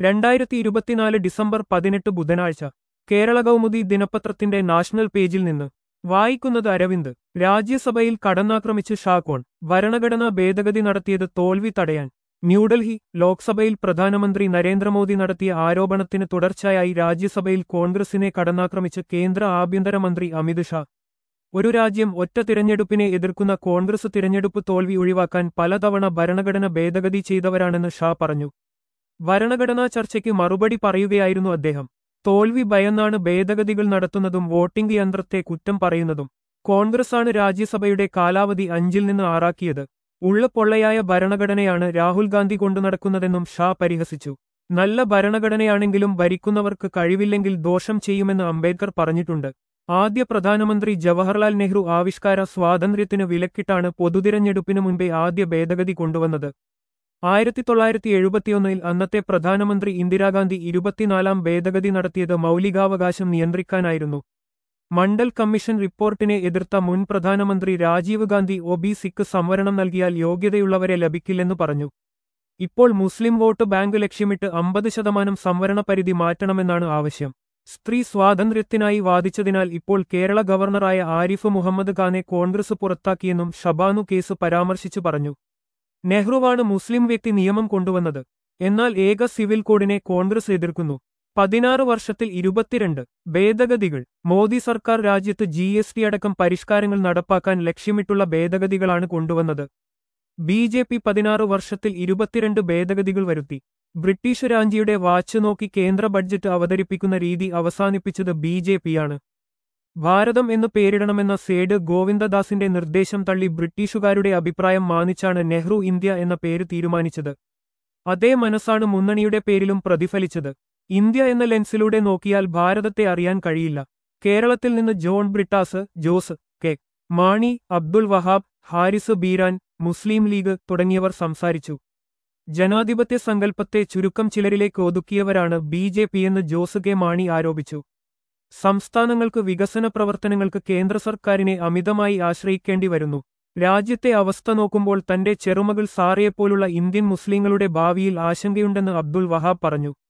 രണ്ടായിരത്തി ഇരുപത്തിനാല് ഡിസംബർ പതിനെട്ട് ബുധനാഴ്ച കേരള കൗമുദി ദിനപത്രത്തിന്റെ നാഷണൽ പേജിൽ നിന്ന് വായിക്കുന്നത് അരവിന്ദ് രാജ്യസഭയിൽ കടന്നാക്രമിച്ച് ഷാക്കോൺ ഭരണഘടനാ ഭേദഗതി നടത്തിയത് തോൽവി തടയാൻ ന്യൂഡൽഹി ലോക്സഭയിൽ പ്രധാനമന്ത്രി നരേന്ദ്രമോദി നടത്തിയ ആരോപണത്തിന് തുടർച്ചയായി രാജ്യസഭയിൽ കോൺഗ്രസിനെ കടന്നാക്രമിച്ച് കേന്ദ്ര ആഭ്യന്തരമന്ത്രി അമിത് ഷാ ഒരു രാജ്യം ഒറ്റ തിരഞ്ഞെടുപ്പിനെ എതിർക്കുന്ന കോൺഗ്രസ് തിരഞ്ഞെടുപ്പ് തോൽവി ഒഴിവാക്കാൻ പലതവണ ഭരണഘടന ഭേദഗതി ചെയ്തവരാണെന്ന് ഷാ പറഞ്ഞു ഭരണഘടനാ ചർച്ചയ്ക്ക് മറുപടി പറയുകയായിരുന്നു അദ്ദേഹം തോൽവി ഭയന്നാണ് ഭേദഗതികൾ നടത്തുന്നതും വോട്ടിംഗ് യന്ത്രത്തെ കുറ്റം പറയുന്നതും കോൺഗ്രസാണ് രാജ്യസഭയുടെ കാലാവധി അഞ്ചിൽ നിന്ന് ആറാക്കിയത് ഉള്ള പൊള്ളയായ ഭരണഘടനയാണ് രാഹുൽ ഗാന്ധി കൊണ്ടു നടക്കുന്നതെന്നും ഷാ പരിഹസിച്ചു നല്ല ഭരണഘടനയാണെങ്കിലും ഭരിക്കുന്നവർക്ക് കഴിവില്ലെങ്കിൽ ദോഷം ചെയ്യുമെന്ന് അംബേദ്കർ പറഞ്ഞിട്ടുണ്ട് ആദ്യ പ്രധാനമന്ത്രി ജവഹർലാൽ നെഹ്റു ആവിഷ്കാര സ്വാതന്ത്ര്യത്തിന് വിലക്കിട്ടാണ് പൊതുതിരഞ്ഞെടുപ്പിനു മുൻപേ ആദ്യ ഭേദഗതി കൊണ്ടുവന്നത് ആയിരത്തി തൊള്ളായിരത്തി എഴുപത്തിയൊന്നിൽ അന്നത്തെ പ്രധാനമന്ത്രി ഇന്ദിരാഗാന്ധി ഇരുപത്തിനാലാം ഭേദഗതി നടത്തിയത് മൗലികാവകാശം നിയന്ത്രിക്കാനായിരുന്നു മണ്ഡൽ കമ്മീഷൻ റിപ്പോർട്ടിനെ എതിർത്ത മുൻ പ്രധാനമന്ത്രി രാജീവ് ഗാന്ധി ഒ ബി സിക്ക് സംവരണം നൽകിയാൽ യോഗ്യതയുള്ളവരെ ലഭിക്കില്ലെന്നു പറഞ്ഞു ഇപ്പോൾ മുസ്ലിം വോട്ട് ബാങ്ക് ലക്ഷ്യമിട്ട് അമ്പത് ശതമാനം സംവരണ പരിധി മാറ്റണമെന്നാണ് ആവശ്യം സ്ത്രീ സ്വാതന്ത്ര്യത്തിനായി വാദിച്ചതിനാൽ ഇപ്പോൾ കേരള ഗവർണറായ ആരിഫ് മുഹമ്മദ് ഖാനെ കോൺഗ്രസ് പുറത്താക്കിയെന്നും ഷബാനു കേസ് പരാമർശിച്ചു പറഞ്ഞു നെഹ്റുവാണ് മുസ്ലിം വ്യക്തി നിയമം കൊണ്ടുവന്നത് എന്നാൽ ഏക സിവിൽ കോഡിനെ കോൺഗ്രസ് എതിർക്കുന്നു പതിനാറ് വർഷത്തിൽ ഇരുപത്തിരണ്ട് ഭേദഗതികൾ മോദി സർക്കാർ രാജ്യത്ത് ജി എസ് ടി അടക്കം പരിഷ്കാരങ്ങൾ നടപ്പാക്കാൻ ലക്ഷ്യമിട്ടുള്ള ഭേദഗതികളാണ് കൊണ്ടുവന്നത് ബി ജെ പി പതിനാറ് വർഷത്തിൽ ഇരുപത്തിരണ്ട് ഭേദഗതികൾ വരുത്തി ബ്രിട്ടീഷ് രാജ്യയുടെ വാച്ച് നോക്കി കേന്ദ്ര ബഡ്ജറ്റ് അവതരിപ്പിക്കുന്ന രീതി അവസാനിപ്പിച്ചത് ബി ജെ പിയാണ് ഭാരതം എന്ന് പേരിടണമെന്ന സേഡ് ഗോവിന്ദദാസിന്റെ നിർദ്ദേശം തള്ളി ബ്രിട്ടീഷുകാരുടെ അഭിപ്രായം മാനിച്ചാണ് നെഹ്റു ഇന്ത്യ എന്ന പേര് തീരുമാനിച്ചത് അതേ മനസ്സാണ് മുന്നണിയുടെ പേരിലും പ്രതിഫലിച്ചത് ഇന്ത്യ എന്ന ലെൻസിലൂടെ നോക്കിയാൽ ഭാരതത്തെ അറിയാൻ കഴിയില്ല കേരളത്തിൽ നിന്ന് ജോൺ ബ്രിട്ടാസ് ജോസ് കെ മാണി അബ്ദുൾ വഹാബ് ഹാരിസ് ബീരാൻ മുസ്ലിം ലീഗ് തുടങ്ങിയവർ സംസാരിച്ചു ജനാധിപത്യ സങ്കല്പത്തെ ചുരുക്കം ചിലരിലേക്ക് ഒതുക്കിയവരാണ് ബി ജെ പിയെന്ന് ജോസ് കെ മാണി ആരോപിച്ചു സംസ്ഥാനങ്ങൾക്ക് വികസന പ്രവർത്തനങ്ങൾക്ക് കേന്ദ്ര സർക്കാരിനെ അമിതമായി ആശ്രയിക്കേണ്ടി വരുന്നു രാജ്യത്തെ അവസ്ഥ നോക്കുമ്പോൾ തന്റെ ചെറുമകൾ സാറയെപ്പോലുള്ള ഇന്ത്യൻ മുസ്ലിങ്ങളുടെ ഭാവിയിൽ ആശങ്കയുണ്ടെന്ന് അബ്ദുൾ വഹാബ് പറഞ്ഞു